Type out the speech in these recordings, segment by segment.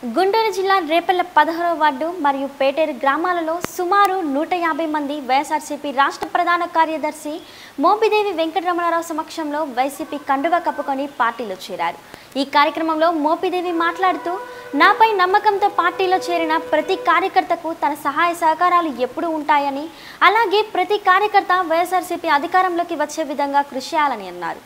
గుంటూరు జిల్లా రేపల్ల పదహారవ వార్డు మరియు పేటేరు గ్రామాలలో సుమారు నూట యాభై మంది వైఎస్ఆర్సీపీ రాష్ట్ర ప్రధాన కార్యదర్శి మోపిదేవి వెంకటరమణారావు సమక్షంలో వైసీపీ కండువా కప్పుకొని పార్టీలో చేరారు ఈ కార్యక్రమంలో మోపిదేవి మాట్లాడుతూ నాపై నమ్మకంతో పార్టీలో చేరిన ప్రతి కార్యకర్తకు తన సహాయ సహకారాలు ఎప్పుడూ ఉంటాయని అలాగే ప్రతి కార్యకర్త వైఎస్ఆర్సీపీ అధికారంలోకి వచ్చే విధంగా కృషి చేయాలని అన్నారు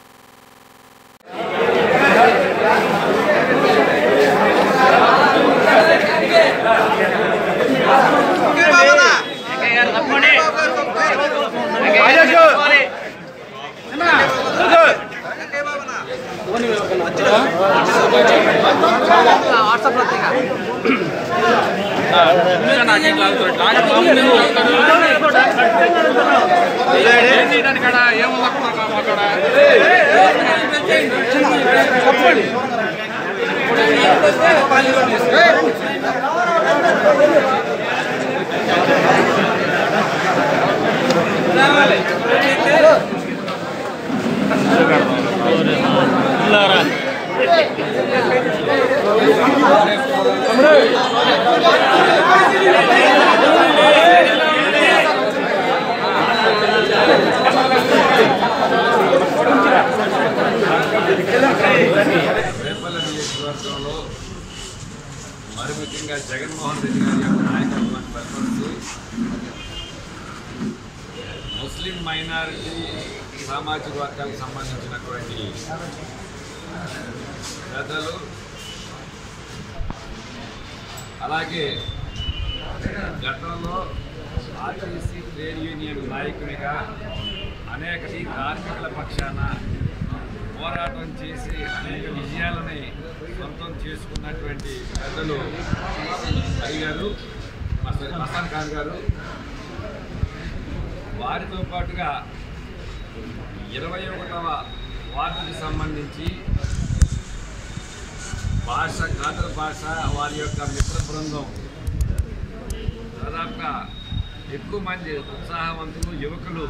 రేపల్ల నియోజకవర్గంలో మరి ముఖ్యంగా జగన్మోహన్ రెడ్డి గారి యొక్క నాయకత్వాన్ని బలపరుస్తూ ముస్లిం మైనారిటీ సామాజిక వర్గాలకు సంబంధించినటువంటి పెద్దలు అలాగే గతంలో ఆర్టీసీ ట్రేడ్ యూనియన్ నాయకునిగా అనేక కార్మికుల పక్షాన పోరాటం చేసి అనేక విజయాలని సొంతం చేసుకున్నటువంటి పెద్దలు హరి గారు మస- మస్తాన్ ఖాన్ గారు వారితో పాటుగా ఇరవై ఒకటవ వార్డుకి సంబంధించి భాష కాతల భాష వారి యొక్క మిత్ర బృందం దాదాపుగా ఎక్కువ మంది ఉత్సాహవంతులు యువకులు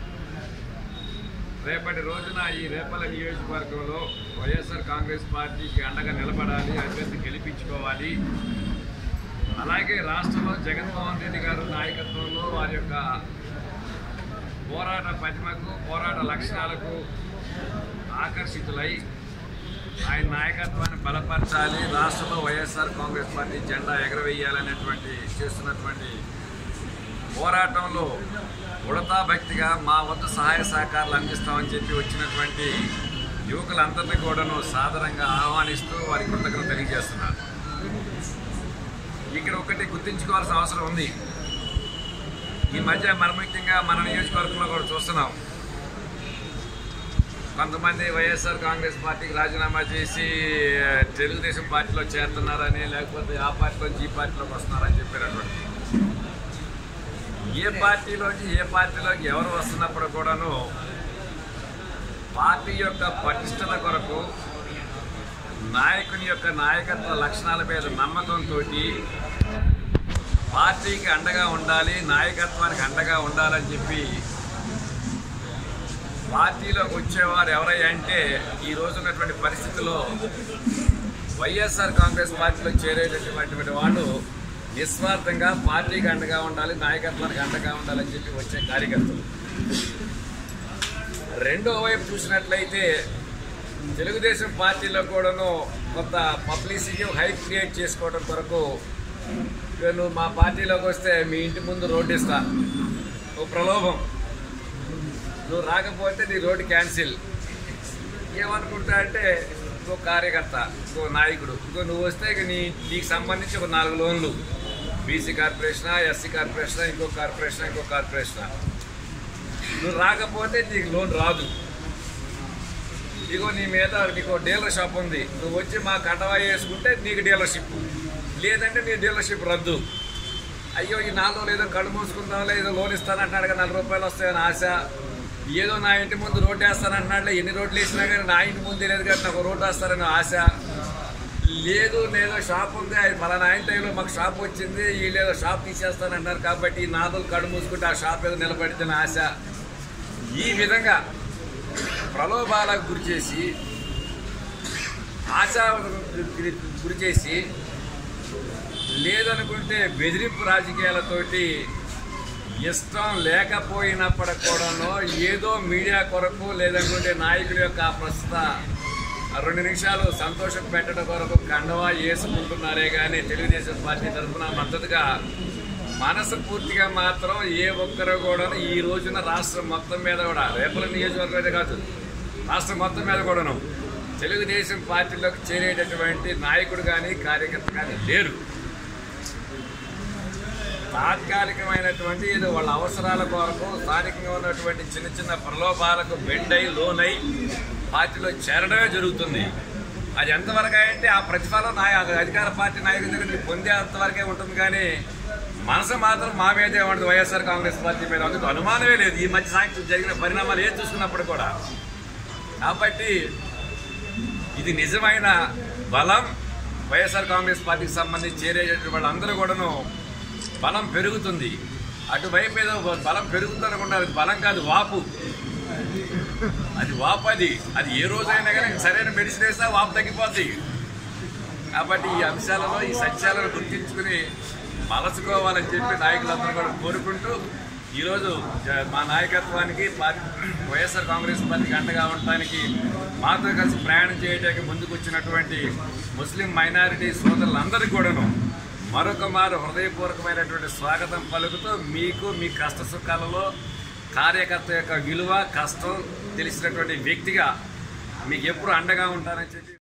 రేపటి రోజున ఈ రేపల నియోజకవర్గంలో వైఎస్ఆర్ కాంగ్రెస్ పార్టీకి అండగా నిలబడాలి అభ్యర్థి గెలిపించుకోవాలి అలాగే రాష్ట్రంలో జగన్మోహన్ రెడ్డి గారు నాయకత్వంలో వారి యొక్క పోరాట పటిమకు పోరాట లక్షణాలకు ఆకర్షితులై ఆయన నాయకత్వాన్ని బలపరచాలి రాష్ట్రంలో వైఎస్ఆర్ కాంగ్రెస్ పార్టీ జెండా ఎగరవేయాలనేటువంటి చేస్తున్నటువంటి పోరాటంలో ఉడతా భక్తిగా మా వద్ద సహాయ సహకారాలు అందిస్తామని చెప్పి వచ్చినటువంటి యువకులందరినీ కూడాను సాదరంగా ఆహ్వానిస్తూ వారి కృతజ్ఞతలు తెలియజేస్తున్నారు ఇక్కడ ఒకటి గుర్తుంచుకోవాల్సిన అవసరం ఉంది ఈ మధ్య మన ముఖ్యంగా మన నియోజకవర్గంలో కూడా చూస్తున్నాం కొంతమంది వైఎస్ఆర్ కాంగ్రెస్ పార్టీకి రాజీనామా చేసి ఆ, తెలుగుదేశం పార్టీలో చేరుతున్నారని లేకపోతే ఆ పార్టీలోంచి ఈ పార్టీలోకి వస్తున్నారని చెప్పినటువంటి ఏ పార్టీలోంచి ఏ పార్టీలోకి ఎవరు వస్తున్నప్పుడు కూడాను పార్టీ యొక్క పటిష్టత కొరకు నాయకుని యొక్క నాయకత్వ లక్షణాల మీద నమ్మకంతో పార్టీకి అండగా ఉండాలి నాయకత్వానికి అండగా ఉండాలని చెప్పి పార్టీలోకి వచ్చేవారు ఎవరయ్యా అంటే ఈ రోజు ఉన్నటువంటి పరిస్థితుల్లో వైఎస్ఆర్ కాంగ్రెస్ పార్టీలో చేరేటటువంటి వాళ్ళు నిస్వార్థంగా పార్టీకి అండగా ఉండాలి నాయకత్వానికి అండగా ఉండాలని చెప్పి వచ్చే కార్యకర్తలు రెండో వైపు చూసినట్లయితే తెలుగుదేశం పార్టీలో కూడాను కొంత పబ్లిసిటీ హైప్ క్రియేట్ చేసుకోవడం కొరకు ఇక నువ్వు మా పార్టీలోకి వస్తే మీ ఇంటి ముందు రోడ్డు ఇస్తా ఓ ప్రలోభం నువ్వు రాకపోతే నీ రోడ్డు క్యాన్సిల్ ఏమనుకుంటా అంటే ఇంకో కార్యకర్త ఇంకో నాయకుడు ఇంకో నువ్వు వస్తే ఇక నీ నీకు సంబంధించి ఒక నాలుగు లోన్లు బీసీ కార్పొరేషనా ఎస్సీ కార్పొరేషనా ఇంకో కార్పొరేషనా ఇంకో కార్పొరేషనా నువ్వు రాకపోతే నీకు లోన్ రాదు ఇగో నీ మీద నీకు డీలర్ షాప్ ఉంది నువ్వు వచ్చి మా కండవా వేసుకుంటే నీకు డీలర్షిప్ లేదంటే నీ డీలర్షిప్ రద్దు అయ్యో ఈ నాలుగు రోజులు ఏదో కళ్ళు మూసుకుందాంలే ఏదో లోన్ ఇస్తానంటున్నాడు కదా నలభై రూపాయలు వస్తాయని ఆశ ఏదో నా ఇంటి ముందు రోడ్డు వేస్తానంటున్నాడులే ఎన్ని రోడ్లు వేసినా కానీ నా ఇంటి ముందు లేదు కానీ నాకు రోడ్డు వేస్తారని ఆశ లేదు లేదో షాప్ ఉంది అది పలానా ఆయన టైంలో మాకు షాప్ వచ్చింది వీళ్ళు ఏదో షాప్ తీసేస్తానంటున్నారు కాబట్టి ఈ నాదులు కళ్ళు మూసుకుంటే ఆ షాప్ ఏదో నిలబడితే ఆశ ఈ విధంగా ప్రలోభాలకు గురి చేసి ఆశ గురి చేసి లేదనుకుంటే బెదిరింపు రాజకీయాలతోటి ఇష్టం లేకపోయినప్పటికి కూడాను ఏదో మీడియా కొరకు లేదనుకుంటే నాయకుడి యొక్క ఆ ప్రస్తుత రెండు నిమిషాలు సంతోషం పెట్టడం కొరకు కండవా వేసుకుంటున్నారే కానీ తెలుగుదేశం పార్టీ తరఫున మద్దతుగా మనసు పూర్తిగా మాత్రం ఏ ఒక్కరు కూడా ఈ రోజున రాష్ట్రం మొత్తం మీద కూడా రేపల నియోజకవర్గం అయితే కాదు రాష్ట్రం మొత్తం మీద కూడాను తెలుగుదేశం పార్టీలోకి చేరేటటువంటి నాయకుడు కానీ కార్యకర్త కానీ లేరు తాత్కాలికమైనటువంటి ఏదో వాళ్ళ అవసరాల కొరకు స్థానికంగా ఉన్నటువంటి చిన్న చిన్న ప్రలోభాలకు బెండై లోనై పార్టీలో చేరడమే జరుగుతుంది అది ఎంతవరకు అంటే ఆ ప్రతిఫలం నాయ అధికార పార్టీ నాయకుల దగ్గర నుంచి పొందేంతవరకే ఉంటుంది కానీ మనసు మాత్రం మా మీదే ఉంటుంది వైఎస్ఆర్ కాంగ్రెస్ పార్టీ మీద అందుకు అనుమానమే లేదు ఈ మధ్య సాయంత్రం జరిగిన పరిణామాలు ఏది చూసుకున్నప్పుడు కూడా కాబట్టి ఇది నిజమైన బలం వైఎస్ఆర్ కాంగ్రెస్ పార్టీకి సంబంధించి చేరేటటువంటి వాళ్ళందరూ కూడాను బలం పెరుగుతుంది అటువైపు ఏదో బలం పెరుగుతుందనుకుంటే అది బలం కాదు వాపు అది వాపు అది అది ఏ రోజైనా కానీ సరైన మెడిసిన్ వేస్తే వాపు తగ్గిపోద్ది కాబట్టి ఈ అంశాలలో ఈ సత్యాలను గుర్తించుకుని మలచుకోవాలని చెప్పి నాయకులందరూ కూడా కోరుకుంటూ ఈరోజు జ- మా నాయకత్వానికి పార్టీ వైఎస్ఆర్ కాంగ్రెస్ పార్టీకి అండగా ఉండటానికి మాతో కలిసి ప్రయాణం చేయడానికి ముందుకు వచ్చినటువంటి ముస్లిం మైనారిటీ సోదరులందరికీ కూడాను మరొక మారు హృదయపూర్వకమైనటువంటి స్వాగతం పలుకుతూ మీకు మీ కష్ట సుఖాలలో కార్యకర్త యొక్క విలువ కష్టం తెలిసినటువంటి వ్యక్తిగా మీకు ఎప్పుడు అండగా ఉంటానని చెప్పి